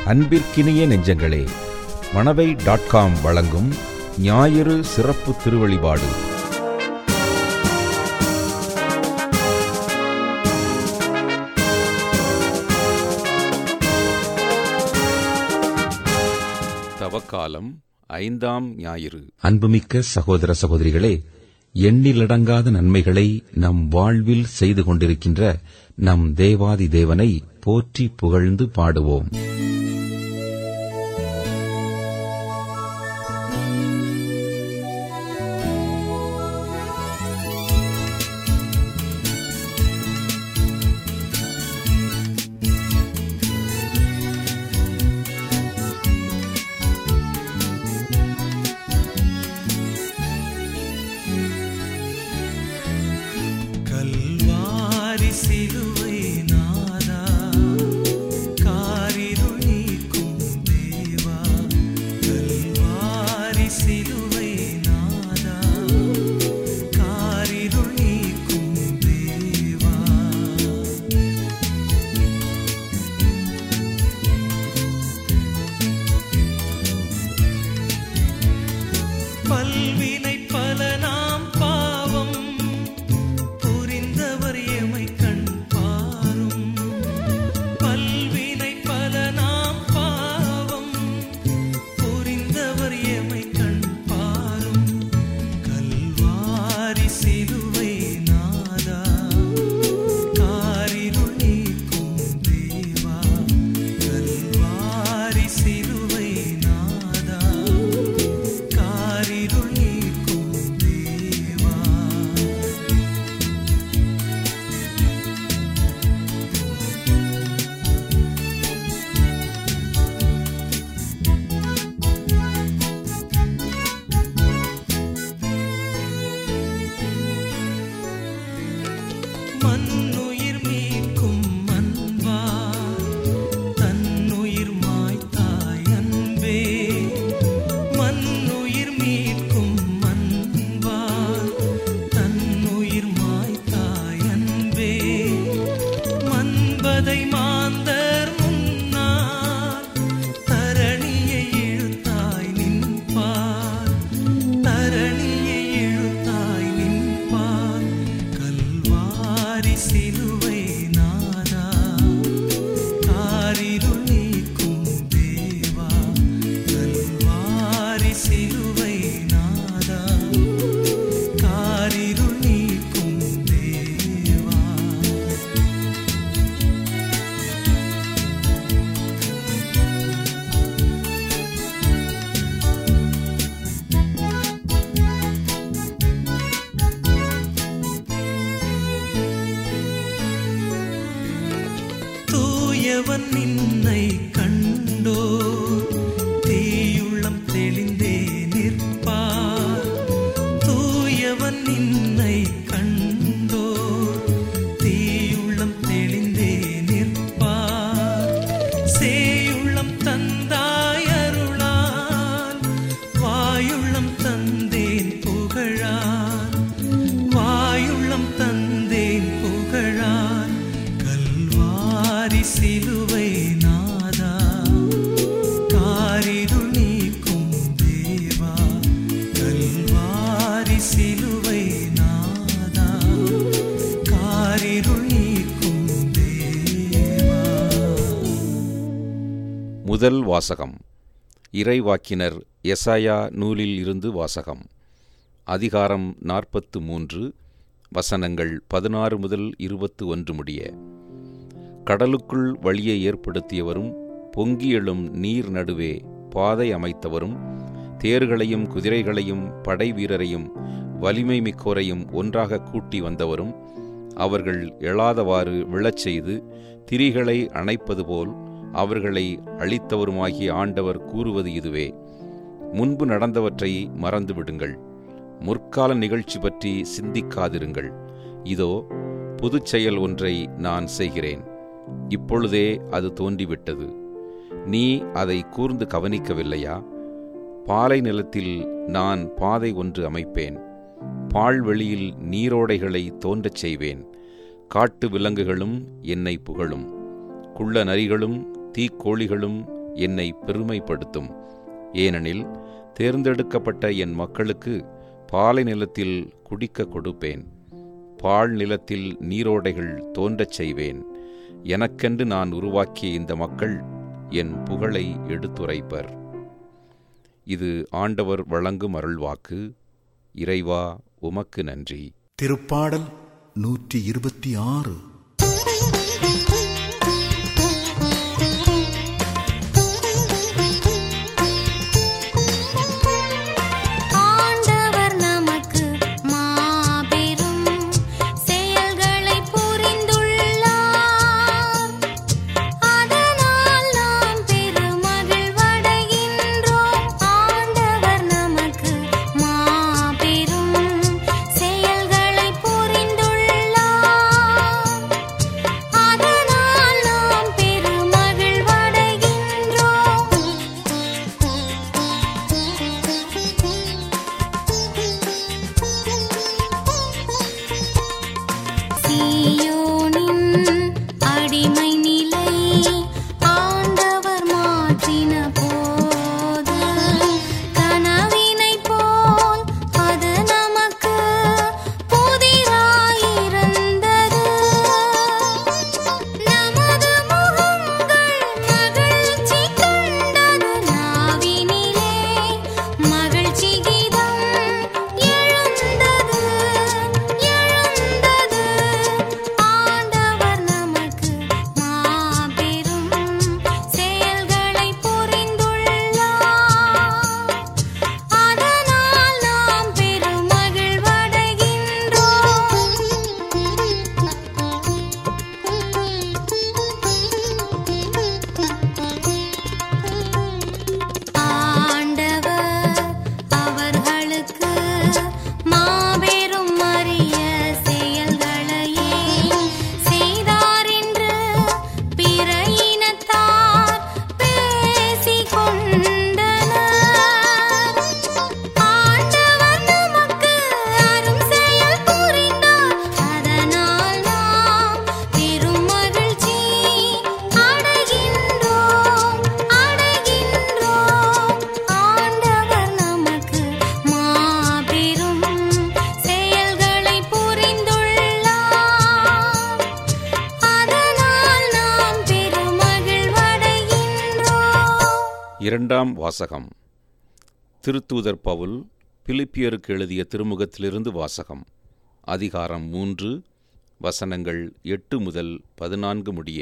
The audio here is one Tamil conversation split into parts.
அன்பிற்கினிய நெஞ்சங்களே மணவை டாட் காம் வழங்கும் ஞாயிறு சிறப்பு திருவழிபாடு தவக்காலம் ஐந்தாம் ஞாயிறு அன்புமிக்க சகோதர சகோதரிகளே எண்ணிலடங்காத நன்மைகளை நம் வாழ்வில் செய்து கொண்டிருக்கின்ற நம் தேவாதி தேவனை போற்றி புகழ்ந்து பாடுவோம் கல்வாரி சிலுவை நாதா காரிருள் நீக்கும் தேவா கல்வாரி சிலுவை நாதா காரிருள் நீக்கும் தேவா பல்வினை பல நாம் பாவம் புரிந்தவர் எமை கண் பாரும் பல்வினை பல நாம் பாவம் புரிந்தவர் எமை கண் பாரும் கல்வாரி சிலுவை நாதா காரிருள் நீக்கும் தேவா கல்வாரி சிலுவை நாதா காரிருள் நீக்கும் தேவா மண்ணுயிர் மீட்கும் அன்பா தன்னுயிர் மாய்த்தாய் அன்பே மண்ணுயிர் மீட்கும் அன்பா தன்னுயிர் மாய்த்தாய் அன்பே மன்பதை மாந்தர் முன்னால் தரணியை இழுத்தாய் நின்பார் தரணியை இழுத்தாய் நின்பார் கல்வாரி சிலுவை நாதா காரிருள் நீக்கும் தேவா கல்வாரி சிலுவை நாதா காரிருள் நீக்கும் தேவா தூயவன் நின்னை கண்டோ தீயுள்ளம் தெளிந்தே நிற்பார் தூயவன் நின்னை கண்டோ தீயுள்ளம் தெளிந்தே நிற்பார் சேயுள்ளம் தந்தாய் அருளால் வாயுள்ளம் தந்தேன் புகழால் வாயுள்ளம் தந்தேன் புகழால் கல்வாரி சிலுவை நாதா காரிருள் நீக்கும் தேவா கல்வாரி சிலுவை நாதா காரிருள் நீக்கும் தேவா முதல் வாசகம் இறைவாக்கினர் எசாயா நூலில் இருந்து வாசகம் அதிகாரம் நாற்பத்து மூன்று வசனங்கள் பதினாறு முதல் இருபத்து ஒன்று முடிய கடலுக்குள் வழியை ஏற்படுத்தியவரும் பொங்கி எழும் நீர் நடுவே பாதை அமைத்தவரும் தேர்களையும் குதிரைகளையும் படை வீரரையும் வலிமை மிக்கோரையும் ஒன்றாக கூட்டி வந்தவரும் அவர்கள் எழாதவாறு விழச் செய்து திரிகளை அணைப்பது போல் அவர்களை அழித்தவருமாகிய ஆண்டவர் கூறுவது இதுவே முன்பு நடந்தவற்றை மறந்துவிடுங்கள் முற்கால நிகழ்ச்சி பற்றி சிந்திக்காதிருங்கள் இதோ புதுச் செயல் ஒன்றை நான் செய்கிறேன் இப்பொழுதே அது தோன்றிவிட்டது நீ அதை கூர்ந்து கவனிக்கவில்லையா பாலை நிலத்தில் நான் பாதை ஒன்று அமைப்பேன் பால்வெளியில் நீரோடைகளை தோன்றச் செய்வேன் காட்டு விலங்குகளும் என்னை புகழும் குள்ள நரிகளும் தீக்கோழிகளும் என்னை பெருமைப்படுத்தும் ஏனெனில் தேர்ந்தெடுக்கப்பட்ட என் மக்களுக்கு பாலை நிலத்தில் குடிக்க கொடுப்பேன் பால் நிலத்தில் நீரோடைகள் தோன்றச் செய்வேன் எனக்கென்று நான் உருவாக்கிய இந்த மக்கள் என் புகழை எடுத்துரைப்பர் இது ஆண்டவர் வழங்கும் அருள்வாக்கு இறைவா உமக்கு நன்றி திருப்பாடல் நூற்றி இருபத்தி ஆறு ஆண்டவர் நமக்கு மாபெரும் செயல்களை புரிந்துள்ளார் அதனால் நாம் பெருமகிழ்வடைகின்றோம் ஆண்டவர் நமக்கு மாபெரும் செயல்களை புரிந்துள்ளார் அதனால் நாம் பெருமகிழ்வடைகின்றோம் சீயோனின் அடிமை நிலை ஆண்டவர் மாற்றின போது கனவினைப் போல் அது நமக்கு புதிராயிருந்தது நமது முகங்கள் மகிழ்ச்சி கண்டது நாவினிலே மகிழ்ச்சி கீதம் எழுந்தது எழுந்தது ஆண்டவர் நமக்கு மாபெரும் செயல்களை புரிந்துள்ளார் அதனால் நாம் பெருமகிழ்வடைகின்றோம் ஆண்டவர் அவர்களுக்கு மாபெரும் அரிய செயல்களையே செய்தார் என்று பிற இனத்தார் பேசிக் கொண்டனர் ஆண்டவர் நமக்கு அரும் செயல் புரிந்தார் அதனால் நாம் பெரும் மகிழ்ச்சி அடைகின்றோம் அடைகின்றோம் ஆண்டவர் நமக்கு மாபெரும் செயல்களை புரிந்துள்ளார் அதனால் நாம் பெருமகிழ்வடைகின்றோம் இரண்டாம் வாசகம் திருத்தூதர் பவுல் பிலிப்பியருக்கு எழுதிய திருமுகத்திலிருந்து வாசகம் அதிகாரம் மூன்று வசனங்கள் எட்டு முதல் பதினான்கு முடிய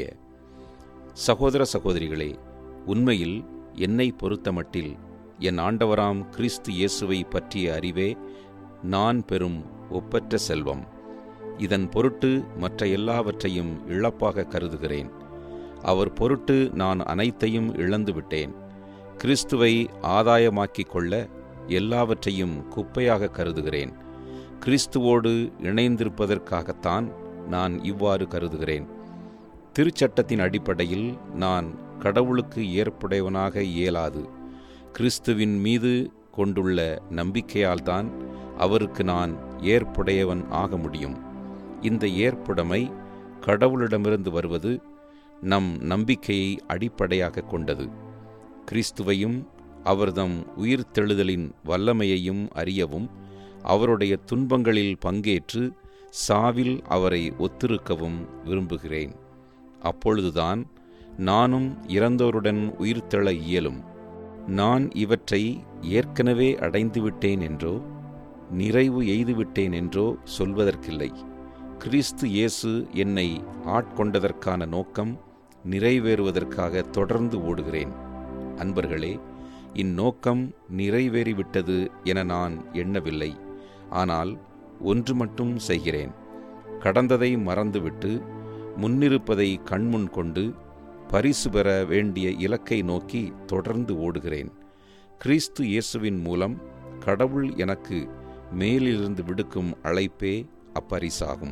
சகோதர சகோதரிகளே உண்மையில் என்னை பொறுத்தமட்டில் என் ஆண்டவராம் கிறிஸ்து இயேசுவை பற்றிய அறிவே நான் பெறும் ஒப்பற்ற செல்வம் இதன் பொருட்டு மற்ற எல்லாவற்றையும் இழப்பாக கருதுகிறேன் அவர் பொருட்டு நான் அனைத்தையும் இழந்துவிட்டேன் கிறிஸ்துவை ஆதாயமாக்கிக் கொள்ள எல்லாவற்றையும் குப்பையாக கருதுகிறேன் கிறிஸ்துவோடு இணைந்திருப்பதற்காகத்தான் நான் இவ்வாறு கருதுகிறேன் திருச்சட்டத்தின் அடிப்படையில் நான் கடவுளுக்கு ஏற்புடையவனாக இயலாது கிறிஸ்துவின் மீது கொண்டுள்ள நம்பிக்கையால்தான் அவருக்கு நான் ஏற்புடையவன் ஆக முடியும் இந்த ஏற்புடைமை கடவுளிடமிருந்து வருவது நம் நம்பிக்கையை அடிப்படையாக கொண்டது கிறிஸ்துவையும் அவர்தம் உயிர்த்தெழுதலின் வல்லமையையும் அறியவும் அவருடைய துன்பங்களில் பங்கேற்று சாவில் அவரை ஒத்திருக்கவும் விரும்புகிறேன் அப்பொழுதுதான் நானும் இறந்தோருடன் உயிர்த்தெழ இயலும் நான் இவற்றை ஏற்கனவே அடைந்துவிட்டேன் என்றோ நிறைவு எய்துவிட்டேன் என்றோ சொல்வதற்கில்லை கிறிஸ்து இயேசு என்னை ஆட்கொண்டதற்கான நோக்கம் நிறைவேறுவதற்காக தொடர்ந்து ஓடுகிறேன் அன்பர்களே இந்நோக்கம் நிறைவேறிவிட்டது என நான் எண்ணவில்லை ஆனால் ஒன்று மட்டும் செய்கிறேன் கடந்ததை மறந்துவிட்டு முன்னிருப்பதை கண்முன் கொண்டு பரிசு பெற வேண்டிய இலக்கை நோக்கி தொடர்ந்து ஓடுகிறேன் கிறிஸ்து இயேசுவின் மூலம் கடவுள் எனக்கு மேலிருந்து விடுக்கும் அழைப்பே அப்பரிசாகும்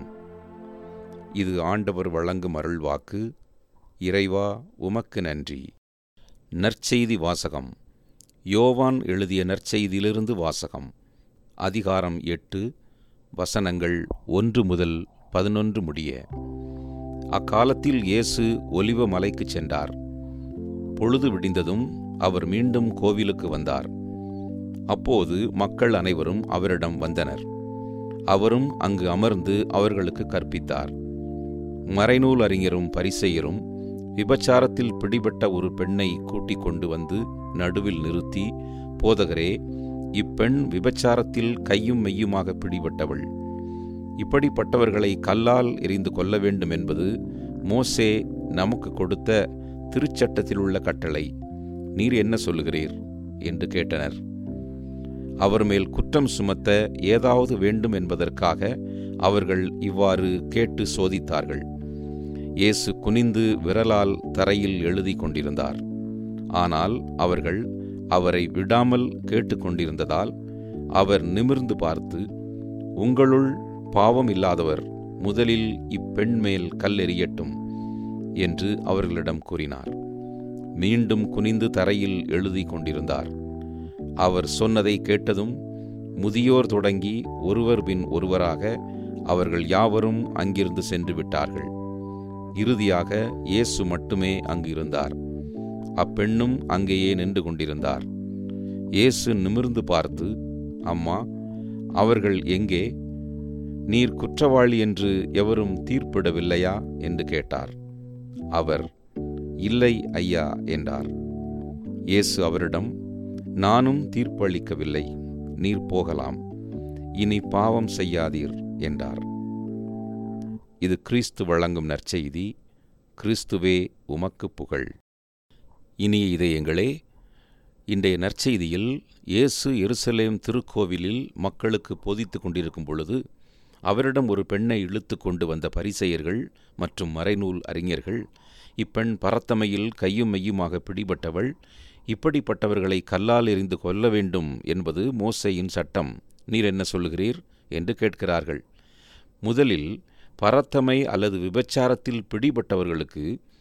இது ஆண்டவர் வழங்கும் அருள்வாக்கு இறைவா உமக்கு நன்றி நற்செய்தி வாசகம் யோவான் எழுதிய நற்செய்தியிலிருந்து வாசகம் அதிகாரம் எட்டு வசனங்கள் ஒன்று முதல் பதினொன்று முடிய அக்காலத்தில் இயேசு ஒலிவ மலைக்குச் சென்றார் பொழுது விடிந்ததும் அவர் மீண்டும் கோவிலுக்கு வந்தார் அப்போது மக்கள் அனைவரும் அவரிடம் வந்தனர் அவரும் அங்கு அமர்ந்து அவர்களுக்கு கற்பித்தார் மறைநூல் அறிஞரும் பரிசெயரும் விபச்சாரத்தில் பிடிபட்ட ஒரு பெண்ணை கூட்டிக் கொண்டு வந்து நடுவில் நிறுத்தி போதகரே இப்பெண் விபச்சாரத்தில் கையும் மெய்யுமாக பிடிபட்டவள் இப்படிப்பட்டவர்களை கல்லால் எறிந்து கொல்ல வேண்டும் என்பது மோசே நமக்கு கொடுத்த திருச்சட்டத்தில் உள்ள கட்டளை நீர் என்ன சொல்லுகிறீர் என்று கேட்டனர் அவர் மேல் குற்றம் சுமத்த ஏதாவது வேண்டும் என்பதற்காக அவர்கள் இவ்வாறு கேட்டு சோதித்தார்கள் இயேசு குனிந்து விரலால் தரையில் எழுதி கொண்டிருந்தார் ஆனால் அவர்கள் அவரை விடாமல் கேட்டுக்கொண்டிருந்ததால் அவர் நிமிர்ந்து பார்த்து உங்களுள் பாவம் இல்லாதவர் முதலில் இப்பெண் மேல் கல்லெறியட்டும் என்று அவர்களிடம் கூறினார் மீண்டும் குனிந்து தரையில் எழுதி கொண்டிருந்தார் அவர் சொன்னதை கேட்டதும் முதியோர் தொடங்கி ஒருவர் பின் ஒருவராக அவர்கள் யாவரும் அங்கிருந்து சென்று விட்டார்கள் இறுதியாக இயேசு மட்டுமே அங்கு இருந்தார் அப்பெண்ணும் அங்கேயே நின்று கொண்டிருந்தார் இயேசு நிமிர்ந்து பார்த்து அம்மா அவர்கள் எங்கே நீர் குற்றவாளி என்று எவரும் தீர்ப்பிடவில்லையா என்று கேட்டார் அவர் இல்லை ஐயா என்றார் இயேசு அவரிடம் நானும் தீர்ப்பளிக்கவில்லை நீர் போகலாம் இனி பாவம் செய்யாதீர் என்றார் இது கிறிஸ்து வழங்கும் நற்செய்தி கிறிஸ்துவே உமக்கு புகழ் இனிய இதயங்களே இன்றைய நற்செய்தியில் இயேசு எருசலேம் திருக்கோவிலில் மக்களுக்கு போதித்துக் கொண்டிருக்கும் பொழுது அவரிடம் ஒரு பெண்ணை இழுத்து கொண்டு வந்த பரிசெயர்கள் மற்றும் மறைநூல் அறிஞர்கள் இப்பெண் பரத்தமையில் கையும் மெய்யுமாக பிடிபட்டவள் இப்படிப்பட்டவர்களை கல்லால் எறிந்து கொல்ல வேண்டும் என்பது மோசையின் சட்டம் நீர் என்ன சொல்லுகிறீர் என்று கேட்கிறார்கள் முதலில் பரத்தமை அல்லது விபச்சாரத்தில் பிடிபட்டவர்களுக்கு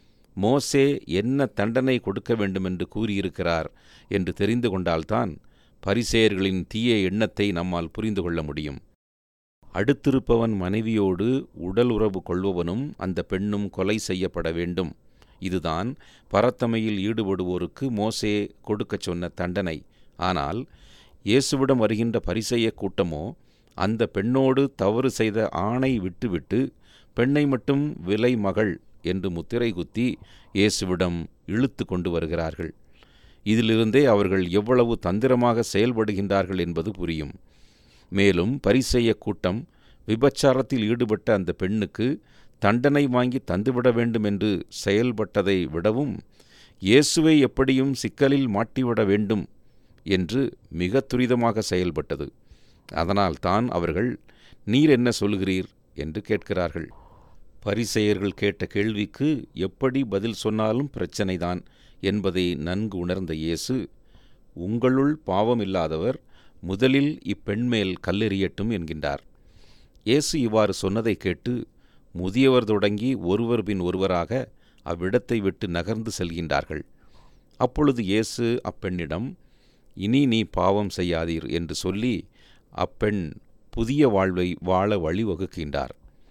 மோசே என்ன தண்டனை கொடுக்க வேண்டும் என்று கூறியிருக்கிறார் என்று தெரிந்து கொண்டால்தான் பரிசேயர்களின் தீய எண்ணத்தை நம்மால் புரிந்து கொள்ள முடியும் அடுத்திருப்பவன் மனைவியோடு உடல் உறவு கொள்பவனும் அந்த பெண்ணும் கொலை செய்யப்பட வேண்டும் இதுதான் பரத்தமையில் ஈடுபடுவோருக்கு மோசே கொடுக்கச் சொன்ன தண்டனை ஆனால் இயேசுவிடம் வருகின்ற பரிசெய கூட்டமோ அந்த பெண்ணோடு தவறு செய்த ஆணை விட்டுவிட்டு பெண்ணை மட்டும் விலை மகள் என்று முத்திரை குத்தி இயேசுவிடம் இழுத்து கொண்டு வருகிறார்கள் இதிலிருந்தே அவர்கள் எவ்வளவு தந்திரமாக செயல்படுகின்றார்கள் என்பது புரியும் மேலும் பரிசெய கூட்டம் விபச்சாரத்தில் ஈடுபட்ட அந்த பெண்ணுக்கு தண்டனை வாங்கி தந்துவிட வேண்டும் என்று செயல்பட்டதை விடவும் இயேசுவை எப்படியும் சிக்கலில் மாட்டிவிட வேண்டும் என்று மிக துரிதமாக செயல்பட்டது அதனால்தான் அவர்கள் நீர் என்ன சொல்கிறீர் என்று கேட்கிறார்கள் பரிசெயர்கள் கேட்ட கேள்விக்கு எப்படி பதில் சொன்னாலும் பிரச்சனைதான் என்பதை நன்கு உணர்ந்த இயேசு உங்களுள் பாவமில்லாதவர் முதலில் இப்பெண் மேல் கல்லெறியட்டும் என்கின்றார் இயேசு இவ்வாறு சொன்னதை கேட்டு முதியவர் தொடங்கி ஒருவர் பின் ஒருவராக அவ்விடத்தை விட்டு நகர்ந்து செல்கின்றார்கள் அப்பொழுது இயேசு அப்பெண்ணிடம் இனி நீ பாவம் செய்யாதீர் என்று சொல்லி அப்பெண் புதிய வாழ்வை வாழ வழிவகுக்கின்றார்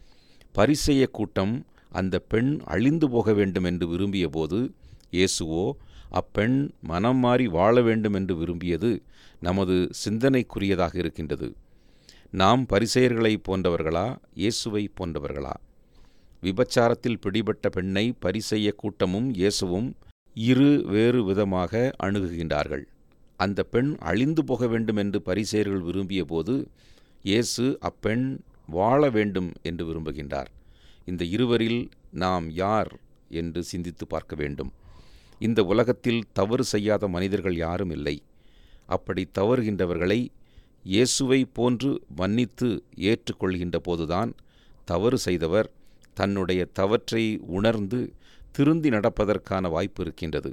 பரிசெய கூட்டம் அந்த பெண் அழிந்து போக வேண்டும் என்று விரும்பியபோது இயேசுவோ அப்பெண் மனம் மாறி வாழ வேண்டும் என்று விரும்பியது நமது சிந்தனைக்குரியதாக இருக்கின்றது நாம் பரிசெயர்களைப் போன்றவர்களா இயேசுவை போன்றவர்களா விபச்சாரத்தில் பிடிபட்ட பெண்ணை பரிசெய்ய கூட்டமும் இயேசுவும் இரு வேறு விதமாக அணுகுகின்றார்கள் அந்த பெண் அழிந்து போக வேண்டும் என்று பரிசெயர்கள் விரும்பியபோது இயேசு அப்பெண் வாழ வேண்டும் என்று விரும்புகின்றார் இந்த இருவரில் நாம் யார் என்று சிந்தித்து பார்க்க வேண்டும் இந்த உலகத்தில் தவறு செய்யாத மனிதர்கள் யாரும் இல்லை அப்படி தவறுகின்றவர்களை இயேசுவை போன்று மன்னித்து ஏற்றுக்கொள்கின்ற போதுதான் தவறு செய்தவர் தன்னுடைய தவற்றை உணர்ந்து திருந்தி நடப்பதற்கான வாய்ப்பு இருக்கின்றது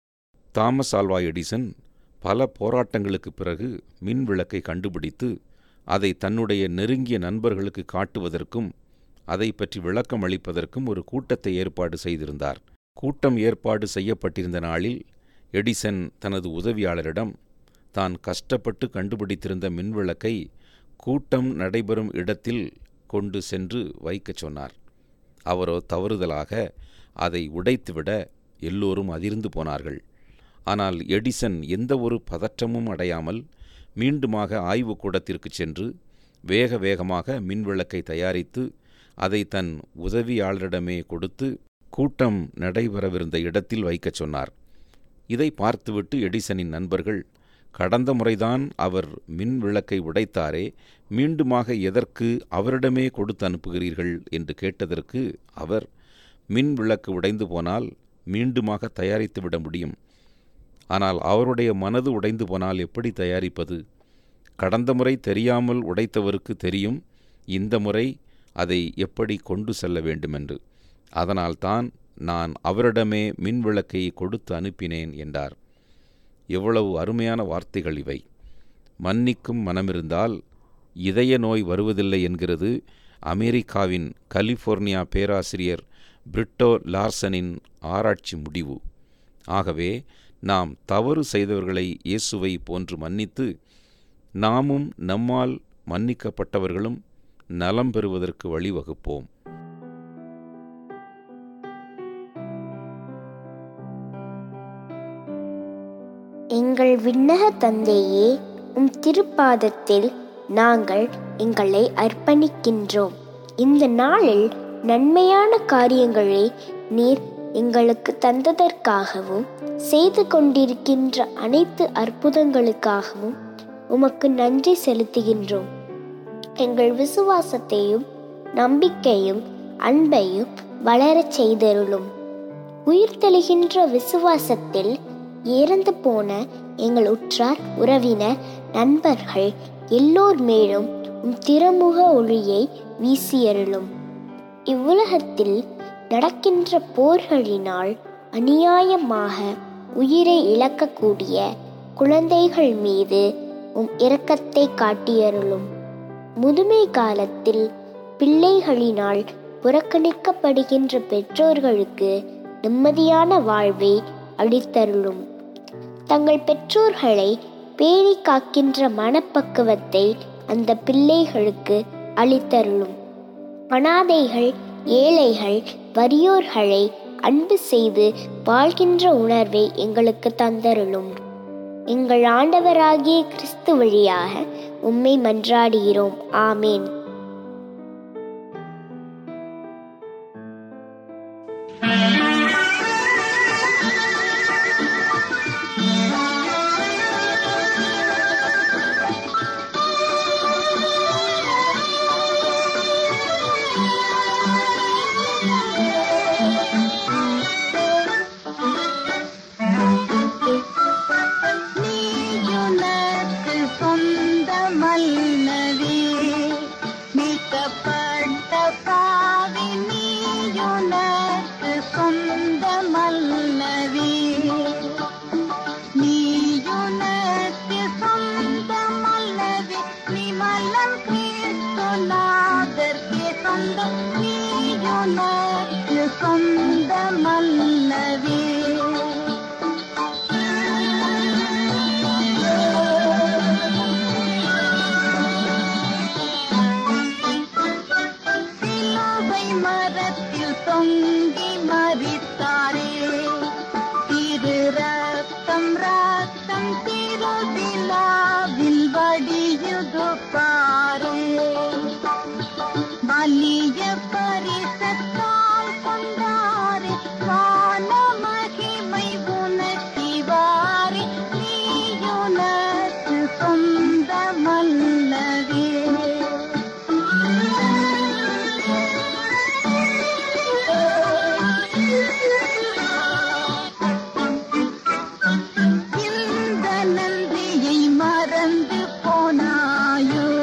தாமஸ் ஆல்வா எடிசன் பல போராட்டங்களுக்குப் பிறகு மின் விளக்கை கண்டுபிடித்து அதை தன்னுடைய நெருங்கிய நண்பர்களுக்கு காட்டுவதற்கும் அதை பற்றி விளக்கம் அளிப்பதற்கும் ஒரு கூட்டத்தை ஏற்பாடு செய்திருந்தார் கூட்டம் ஏற்பாடு செய்யப்பட்டிருந்த நாளில் எடிசன் தனது உதவியாளரிடம் தான் கஷ்டப்பட்டு கண்டுபிடித்திருந்த மின்விளக்கை கூட்டம் நடைபெறும் இடத்தில் கொண்டு சென்று வைக்கச் சொன்னார் அவரோ தவறுதலாக அதை உடைத்துவிட எல்லோரும் அதிர்ந்து போனார்கள் ஆனால் எடிசன் எந்த ஒரு பதற்றமும் அடையாமல் மீண்டுமாக ஆய்வுக் கூடத்திற்குச் சென்று வேக வேகமாக மின்விளக்கை தயாரித்து அதை தன் உதவியாளரிடமே கொடுத்து கூட்டம் நடைபெறவிருந்த இடத்தில் வைக்கச் சொன்னார் இதை பார்த்துவிட்டு எடிசனின் நண்பர்கள் கடந்த முறைதான் அவர் மின் விளக்கை உடைத்தாரே மீண்டுமாக எதற்கு அவரிடமே கொடுத்து அனுப்புகிறீர்கள் என்று கேட்டதற்கு அவர் மின் விளக்கு உடைந்து போனால் மீண்டுமாக தயாரித்து விட முடியும் ஆனால் அவருடைய மனது உடைந்து போனால் எப்படி தயாரிப்பது கடந்த முறை தெரியாமல் உடைத்தவருக்கு தெரியும் இந்த முறை அதை எப்படி கொண்டு செல்ல வேண்டுமென்று அதனால்தான் நான் அவரிடமே மின் விளக்கை கொடுத்து அனுப்பினேன் என்றார் எவ்வளவு அருமையான வார்த்தைகள் இவை மன்னிக்கும் மனமிருந்தால் இதய நோய் வருவதில்லை என்கிறது அமெரிக்காவின் கலிஃபோர்னியா பேராசிரியர் பிரிட்டோ லார்சனின் ஆராய்ச்சி முடிவு ஆகவே நாம் தவறு செய்தவர்களை இயேசுவை போன்று மன்னித்து நாமும் நம்மால் மன்னிக்கப்பட்டவர்களும் நலம் பெறுவதற்கு வழிவகுப்போம் எங்கள் விண்ணக தந்தையே உம் திருப்பாதத்தில் நாங்கள் எங்களை அர்ப்பணிக்கின்றோம் இந்த நாளில் நன்மையான காரியங்களை நீர் எங்களுக்கு தந்ததற்காகவும் செய்து கொண்டிருக்கின்ற அனைத்து அற்புதங்களுக்காகவும் உமக்கு நன்றி செலுத்துகின்றோம் எங்கள் விசுவாசத்தையும் நம்பிக்கையும் அன்பையும் வளரச் செய்தருளும் உயிர்த்தெழுகின்ற விசுவாசத்தில் இறந்து போன எங்கள் உற்றார் உறவினர் நண்பர்கள் எல்லோர் மேலும் உம் திருமுக ஒளியை வீசியருளும் இவ்வுலகத்தில் நடக்கின்ற போர்களினால் அநியாயமாக உயிரை இழக்கக்கூடிய குழந்தைகள் மீது உம் இரக்கத்தை காட்டியருளும் முதுமை காலத்தில் பிள்ளைகளினால் புறக்கணிக்கப்படுகின்ற பெற்றோர்களுக்கு நிம்மதியான வாழ்வை அளித்தருளும் தங்கள் பெற்றோர்களை பேணி காக்கின்ற மனப்பக்குவத்தை அந்த பிள்ளைகளுக்கு அளித்தருளும் அனாதைகள் ஏழைகள் வறியோர்களை அன்பு செய்து வாழ்கின்ற உணர்வை எங்களுக்கு தந்தருளும் எங்கள் ஆண்டவராகிய கிறிஸ்து வழியாக உம்மை மன்றாடுகிறோம் ஆமேன் நீயுனக்கு சொந்தமல்லவே மீட்கப்பட்ட பாவி நீயுனக்கு சொந்தமல்லவே நீயுனக்கு சொந்தமல்லவே நிமலம் கிறிஸ்துநாதர்க்கே சொந்தம் நீயுனக்கு சொந்தமல்லவே சிலுவை மரத்தில் தொங்கி மறித்தாரே திரு ரத்தம் ரத்தம் திருவிழாவில் வடியுது பாரே வலிய பரிசத்தால் கொண்டாரே வான மகிமை உணர்த்திவாரே நீயுனக்கு சொந்தமல்லவே இந்த நன்றியை மறந்து போனாயோ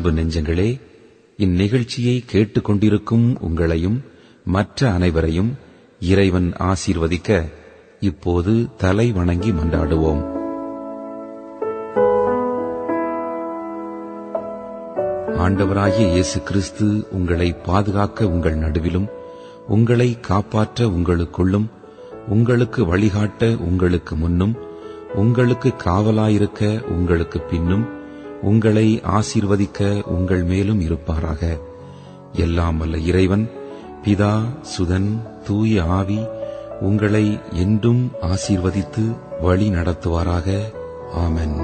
அன்பு நெஞ்சங்களே இந்நிகழ்ச்சியை கேட்டுக்கொண்டிருக்கும் உங்களையும் மற்ற அனைவரையும் இறைவன் ஆசீர்வதிக்க இப்போது தலை வணங்கி மன்றாடுவோம் ஆண்டவராகிய இயேசு கிறிஸ்து உங்களை பாதுகாக்க உங்கள் நடுவிலும் உங்களை காப்பாற்ற உங்களுக்குள்ளும் உங்களுக்கு வழிகாட்ட உங்களுக்கு முன்னும் உங்களுக்கு காவலாயிருக்க உங்களுக்கு பின்னும் உங்களை ஆசீர்வதிக்க உங்கள் மேலும் இருப்பாராக எல்லாம் வல்ல இறைவன் பிதா சுதன் தூய ஆவி உங்களை என்றும் ஆசீர்வதித்து வழி நடத்துவாராக ஆமென்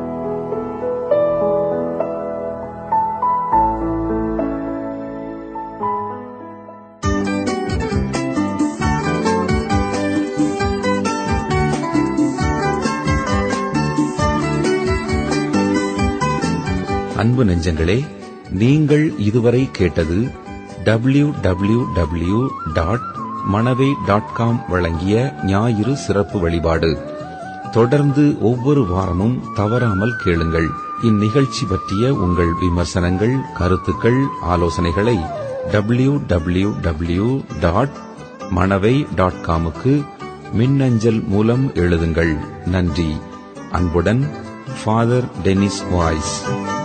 அன்பு நெஞ்சங்களே நீங்கள் இதுவரை கேட்டது W W W dot Manavai dot com வழங்கிய ஞாயிறு சிறப்பு வழிபாடு தொடர்ந்து ஒவ்வொரு வாரமும் தவறாமல் கேளுங்கள் இந்நிகழ்ச்சி பற்றிய உங்கள் விமர்சனங்கள் கருத்துக்கள் ஆலோசனைகளை W W W dot Manavai dot காமுக்கு மின்னஞ்சல் மூலம் எழுதுங்கள் நன்றி அன்புடன் ஃபாதர் டெனிஸ் வாய்ஸ்